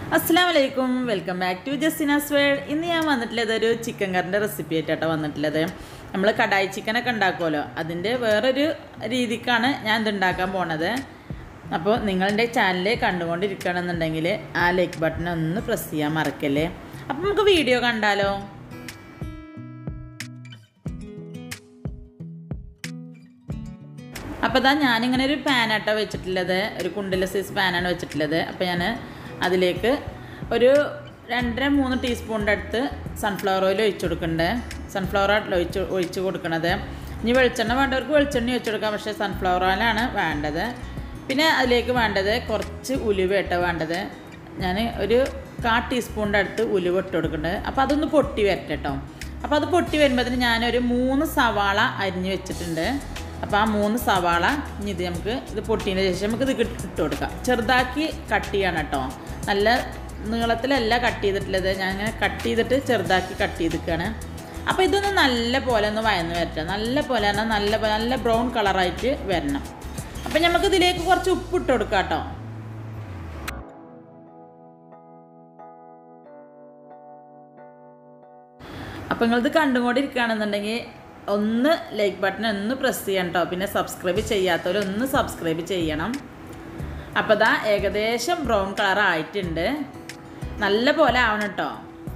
അസ്സാം വലൈക്കും welcome back to Justina's world ഇന്ന് ഞാൻ വന്നിട്ടുള്ളത് ഒരു ചിക്കൻ കറിൻ്റെ റെസിപ്പി ആയിട്ടാണ് വന്നിട്ടുള്ളത് നമ്മൾ കടായി ചിക്കനൊക്കെ ഉണ്ടാക്കുമല്ലോ അതിൻ്റെ വേറൊരു രീതിക്കാണ് ഞാൻ ഇത് ഉണ്ടാക്കാൻ പോണത് അപ്പോൾ നിങ്ങളുടെ ചാനൽ കണ്ടുകൊണ്ടിരിക്കുകയാണെന്നുണ്ടെങ്കിൽ ആ ലൈക്ക് ബട്ടൺ ഒന്ന് പ്രസ് ചെയ്യാൻ മറക്കല്ലേ അപ്പം നമുക്ക് വീഡിയോ കണ്ടാലോ അപ്പോൾ ഇതാ ഞാനിങ്ങനെ ഒരു പാനാട്ടോ വെച്ചിട്ടുള്ളത് ഒരു കുണ്ടില സൈസ് പാനാണ് വെച്ചിട്ടുള്ളത് അപ്പോൾ ഞാൻ അതിലേക്ക് ഒരു രണ്ടര മൂന്ന് ടീസ്പൂണിൻ്റെ അടുത്ത് സൺഫ്ലവർ ഓയിൽ ഒഴിച്ചു കൊടുക്കുന്നുണ്ട് സൺഫ്ലവർ ഓയിൽ ഒഴിച്ച് ഒഴിച്ച് കൊടുക്കണത് ഇനി വെളിച്ചെണ്ണ വേണ്ടവർക്ക് വെളിച്ചെണ്ണ ഒഴിച്ചു കൊടുക്കാം പക്ഷേ സൺഫ്ലവർ ഓയിലാണ് വേണ്ടത് പിന്നെ അതിലേക്ക് വേണ്ടത് കുറച്ച് ഉലുവ ഇട്ട് വേണ്ടത് ഞാൻ ഒരു കാ ടീസ്പൂണിൻ്റെ അടുത്ത് ഉലുവ ഇട്ട് കൊടുക്കുന്നുണ്ട് അപ്പോൾ അതൊന്ന് പൊട്ടി വരട്ടെ കേട്ടോ അപ്പോൾ അത് പൊട്ടി വരുമ്പോഴത്തേന് ഞാനൊരു മൂന്ന് സവാള അരിഞ്ഞ് വെച്ചിട്ടുണ്ട് അപ്പോൾ ആ മൂന്ന് സവാള ഇനി ഇത് നമുക്ക് ഇത് പൊട്ടിയതിന് ശേഷം നമുക്ക് ഇത് ഇട്ട് കൊടുക്കാം ചെറുതാക്കി കട്ട് ചെയ്യണം കേട്ടോ നല്ല നീളത്തിലല്ല കട്ട് ചെയ്തിട്ടുള്ളത് ഞാൻ ഇങ്ങനെ കട്ട് ചെയ്തിട്ട് ചെറുതാക്കി കട്ട് ചെയ്തിരിക്കുകയാണ് അപ്പോൾ ഇതൊന്ന് നല്ല പോലെ ഒന്ന് വയന്ന് വരട്ടെ നല്ല പോലെ പറഞ്ഞാൽ നല്ല പോലെ നല്ല ബ്രൗൺ കളറായിട്ട് വരണം അപ്പം നമുക്ക് ഇതിലേക്ക് കുറച്ച് ഉപ്പ് ഇട്ട് കൊടുക്കാം കേട്ടോ അപ്പം നിങ്ങളിത് കണ്ടുകൊണ്ടിരിക്കുകയാണെന്നുണ്ടെങ്കിൽ ഒന്ന് ലൈക്ക് ബട്ടൺ ഒന്ന് പ്രസ് ചെയ്യണം കേട്ടോ പിന്നെ സബ്സ്ക്രൈബ് ചെയ്യാത്തവർ ഒന്ന് സബ്സ്ക്രൈബ് ചെയ്യണം അപ്പോൾ ഇതാ ഏകദേശം ബ്രൗൺ കളർ ആയിട്ടുണ്ട് നല്ല പോലെ ആവണം കേട്ടോ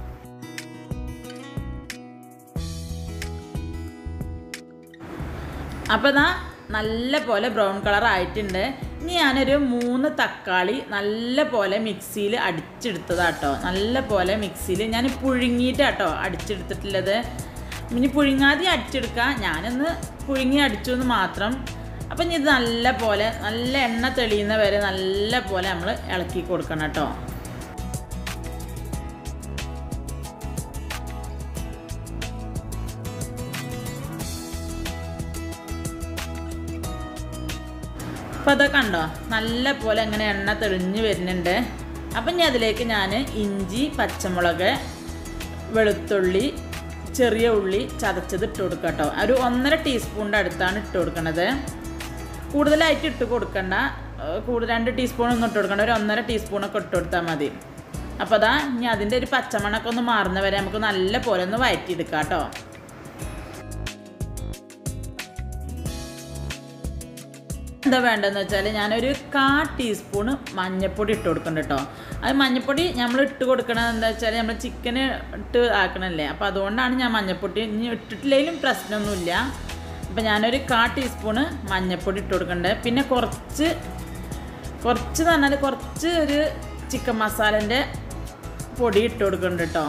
അപ്പോൾ ഇതാ നല്ല പോലെ ബ്രൗൺ കളർ ആയിട്ടുണ്ട് ഇനി ഞാനൊരു മൂന്ന് തക്കാളി നല്ല പോലെ മിക്സിയിൽ അടിച്ചെടുത്തതാട്ടോ നല്ല പോലെ മിക്സിയിൽ ഞാൻ പുഴുങ്ങിയിട്ടാട്ടോ അടിച്ചെടുത്തിട്ടുള്ളത് ഇനി പുഴുങ്ങാതെ അടിച്ചെടുക്കുക ഞാനൊന്ന് പുഴുങ്ങി അടിച്ചു എന്ന് മാത്രം അപ്പം ഇനി ഇത് നല്ല പോലെ നല്ല എണ്ണ തെളിയുന്ന വരെ നല്ല പോലെ നമ്മൾ ഇളക്കി കൊടുക്കണം കേട്ടോ അപ്പോൾ അതൊക്കെ കണ്ടോ നല്ല പോലെ അങ്ങനെ എണ്ണ തെളിഞ്ഞ് വരുന്നുണ്ട് അപ്പം ഇനി അതിലേക്ക് ഞാൻ ഇഞ്ചി പച്ചമുളക് വെളുത്തുള്ളി ചെറിയ ഉള്ളി ചതച്ചത് ഇട്ട് കൊടുക്കുക കേട്ടോ ഒരു ഒന്നര ടീസ്പൂണിൻ്റെ അടുത്താണ് ഇട്ട് കൊടുക്കണത് കൂടുതലായിട്ട് ഇട്ട് കൊടുക്കണ്ട കൂടുതൽ രണ്ട് ടീസ്പൂൺ ഒന്നും ഇട്ട് കൊടുക്കണ്ട ഒരു ഒന്നര ടീസ്പൂണൊക്കെ ഇട്ട് കൊടുത്താൽ മതി അപ്പോൾ അതാ ഇനി അതിൻ്റെ ഒരു പച്ചമണൊക്കെ ഒന്ന് മാറുന്ന വരെ നമുക്ക് നല്ല പോലെ ഒന്ന് വയറ്റിയെടുക്കാം കേട്ടോ എന്താ വേണ്ടതെന്ന് വെച്ചാൽ ഞാനൊരു കാ ടീസ്പൂണ് മഞ്ഞൾപ്പൊടി ഇട്ട് കൊടുക്കുന്നുണ്ട് കേട്ടോ അത് മഞ്ഞൾപ്പൊടി നമ്മൾ ഇട്ട് കൊടുക്കണത് എന്താ വെച്ചാൽ നമ്മൾ ചിക്കന് ഇട്ട് ആക്കണല്ലേ അപ്പോൾ അതുകൊണ്ടാണ് ഞാൻ മഞ്ഞൾപ്പൊടി ഇനി ഇട്ടിട്ടില്ലെങ്കിലും പ്രശ്നമൊന്നുമില്ല അപ്പോൾ ഞാനൊരു കാ ടീസ്പൂണ് മഞ്ഞൾപ്പൊടി ഇട്ട് കൊടുക്കുന്നുണ്ട് പിന്നെ കുറച്ച് കുറച്ച് എന്ന് പറഞ്ഞാൽ കുറച്ച് ഒരു ചിക്കൻ മസാലേൻ്റെ പൊടി ഇട്ട് കൊടുക്കുന്നുണ്ട് കേട്ടോ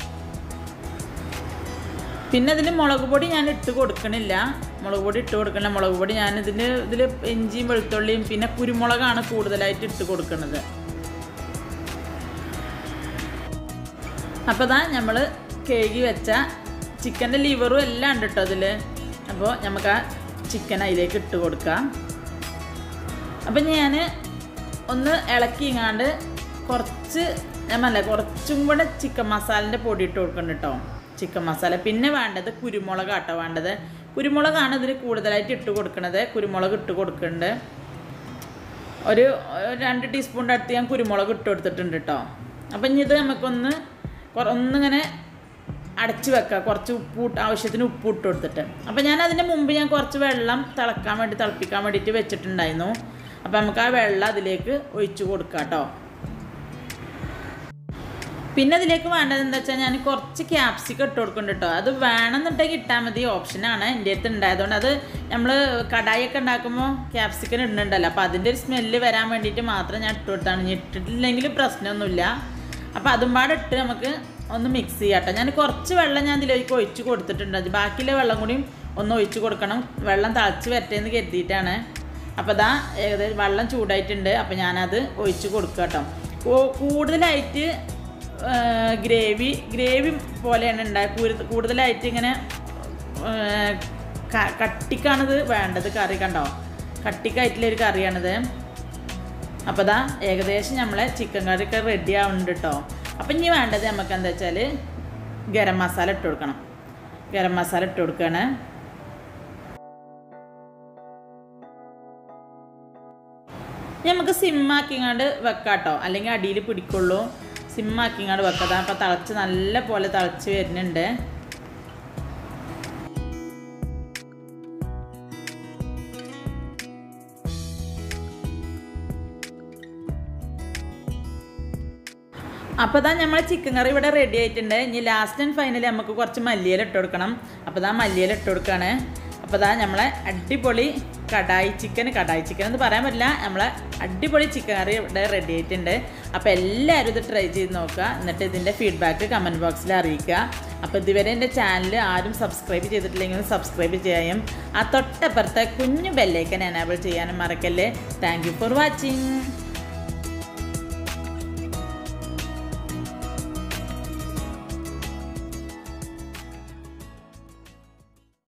പിന്നെ ഇതിൽ മുളക് പൊടി ഞാൻ ഇട്ട് കൊടുക്കണില്ല മുളക് പൊടി ഇട്ട് കൊടുക്കണില്ല മുളക് പൊടി ഞാൻ ഇതിന് ഇതിൽ ഇഞ്ചിയും വെളുത്തുള്ളിയും പിന്നെ കുരുമുളകാണ് കൂടുതലായിട്ട് ഇട്ട് കൊടുക്കുന്നത് അപ്പോൾ ദാ നമ്മൾ കഴുകി വെച്ച ചിക്കൻ്റെ ലിവറും എല്ലാം ഉണ്ട് കേട്ടോ അതിൽ അപ്പോൾ നമുക്ക് ആ ചിക്കൻ അതിലേക്ക് ഇട്ട് കൊടുക്കാം അപ്പം ഞാൻ ഒന്ന് ഇളക്കിങ്ങാണ്ട് കുറച്ച് ഞാൻ പറഞ്ഞ കുറച്ചും കൂടെ ചിക്കൻ മസാലൻ്റെ പൊടി ഇട്ട് കൊടുക്കുന്നുണ്ട് കേട്ടോ ചിക്കൻ മസാല പിന്നെ വേണ്ടത് കുരുമുളക് ആട്ടോ വേണ്ടത് കുരുമുളകാണ് ഇതിൽ കൂടുതലായിട്ട് ഇട്ട് കൊടുക്കുന്നത് കുരുമുളക് ഇട്ട് കൊടുക്കുന്നുണ്ട് ഒരു രണ്ട് ടീസ്പൂണിൻ്റെ അടുത്ത് ഞാൻ കുരുമുളക് ഇട്ട് കൊടുത്തിട്ടുണ്ട് കേട്ടോ അപ്പം ഇനി ഇത് നമുക്കൊന്ന് ഒന്നിങ്ങനെ അടച്ച് വെക്കുക കുറച്ച് ഉപ്പ് ആവശ്യത്തിന് ഉപ്പ് ഇട്ട് കൊടുത്തിട്ട് അപ്പം ഞാൻ അതിന് മുമ്പ് ഞാൻ കുറച്ച് വെള്ളം തിളക്കാൻ വേണ്ടി തിളപ്പിക്കാൻ വേണ്ടിയിട്ട് വെച്ചിട്ടുണ്ടായിരുന്നു അപ്പം നമുക്ക് ആ വെള്ളം അതിലേക്ക് ഒഴിച്ചു കൊടുക്കാം കേട്ടോ പിന്നെ ഇതിലേക്ക് വേണ്ടത് എന്താ വെച്ചാൽ ഞാൻ കുറച്ച് ക്യാപ്സിക്കം ഇട്ട് കൊടുക്കുന്നുണ്ട് കേട്ടോ അത് വേണമെന്നുണ്ടെങ്കിൽ ഇട്ടാൽ മതി ഓപ്ഷനാണ് എൻ്റെ അടുത്ത് ഉണ്ടായതുകൊണ്ട് അത് നമ്മൾ കടായിയൊക്കെ ഉണ്ടാക്കുമ്പോൾ ക്യാപ്സിക്കം ഇടുന്നുണ്ടല്ലോ അപ്പോൾ അതിൻ്റെ ഒരു സ്മെല്ല് വരാൻ വേണ്ടിയിട്ട് മാത്രം ഞാൻ ഇട്ട് കൊടുത്താണ് ഇനി ഇട്ടിട്ടില്ലെങ്കിൽ പ്രശ്നമൊന്നുമില്ല അപ്പോൾ അതും പാടെ ഇട്ട് നമുക്ക് ഒന്ന് മിക്സ് ചെയ്യാം കേട്ടോ ഞാൻ കുറച്ച് വെള്ളം ഞാൻ ഇതിലേക്ക് ഒഴിച്ച് കൊടുത്തിട്ടുണ്ട് ബാക്കിയുള്ള വെള്ളം കൂടിയും ഒന്ന് ഒഴിച്ച് കൊടുക്കണം വെള്ളം തിളച്ച് വരട്ടെന്ന് കരുതിയിട്ടാണ് അപ്പോൾ ഇതാ ഏകദേശം വെള്ളം ചൂടായിട്ടുണ്ട് അപ്പോൾ ഞാനത് ഒഴിച്ച് കൊടുക്കുക കേട്ടോ കൂടുതലായിട്ട് ഗ്രേവി ഗ്രേവി പോലെയാണ് ഉണ്ടായത് കൂടുതലായിട്ട് ഇങ്ങനെ കട്ടിക്കാണിത് വേണ്ടത് കറി കണ്ടോ കട്ടിക്കായിട്ടുള്ളൊരു കറിയാണിത് അപ്പോൾ ഇതാ ഏകദേശം നമ്മളെ ചിക്കൻ കറിയൊക്കെ റെഡി ആവുന്നുണ്ട് കേട്ടോ അപ്പം ഇനി വേണ്ടത് നമുക്ക് എന്താ വെച്ചാൽ ഗരം മസാല ഇട്ട് കൊടുക്കണം ഗരം മസാല ഇട്ട് കൊടുക്കുകയാണ് നമുക്ക് സിമ്മാക്കിങ്ങാണ്ട് വെക്കാട്ടോ അല്ലെങ്കിൽ അടിയിൽ പിടിക്കുള്ളൂ സിമ്മാക്കിങ്ങാണ്ട് വെക്കുക അപ്പോൾ തിളച്ച് നല്ല പോലെ തിളച്ച് വരുന്നുണ്ട് അപ്പോൾ ഇതാ നമ്മൾ ചിക്കൻ കറി ഇവിടെ റെഡി ആയിട്ടുണ്ട് ഇനി ലാസ്റ്റ് ആൻഡ് ഫൈനലി നമുക്ക് കുറച്ച് മല്ലിയില ഇട്ട് കൊടുക്കണം അപ്പോൾ ഇതാ മല്ലിയില ഇട്ട് കൊടുക്കുകയാണ് അപ്പോൾ ഇതാ നമ്മളെ അടിപൊളി കടായി ചിക്കൻ കടായി ചിക്കൻ എന്ന് പറയാൻ പറ്റില്ല നമ്മളെ അടിപൊളി ചിക്കൻ കറി ഇവിടെ റെഡി ആയിട്ടുണ്ട് അപ്പോൾ എല്ലാവരും ഇത് ട്രൈ ചെയ്ത് നോക്കുക എന്നിട്ട് ഇതിൻ്റെ ഫീഡ്ബാക്ക് കമൻറ്റ് ബോക്സിൽ അറിയിക്കുക അപ്പോൾ ഇതുവരെ എൻ്റെ ചാനൽ ആരും സബ്സ്ക്രൈബ് ചെയ്തിട്ടില്ലെങ്കിൽ സബ്സ്ക്രൈബ് ചെയ്യാനും ആ തൊട്ടപ്പുറത്തെ കുഞ്ഞു ബെല്ലേക്കൻ എനാബിൾ ചെയ്യാനും മറക്കല്ലേ താങ്ക് യു ഫോർ വാച്ചിങ്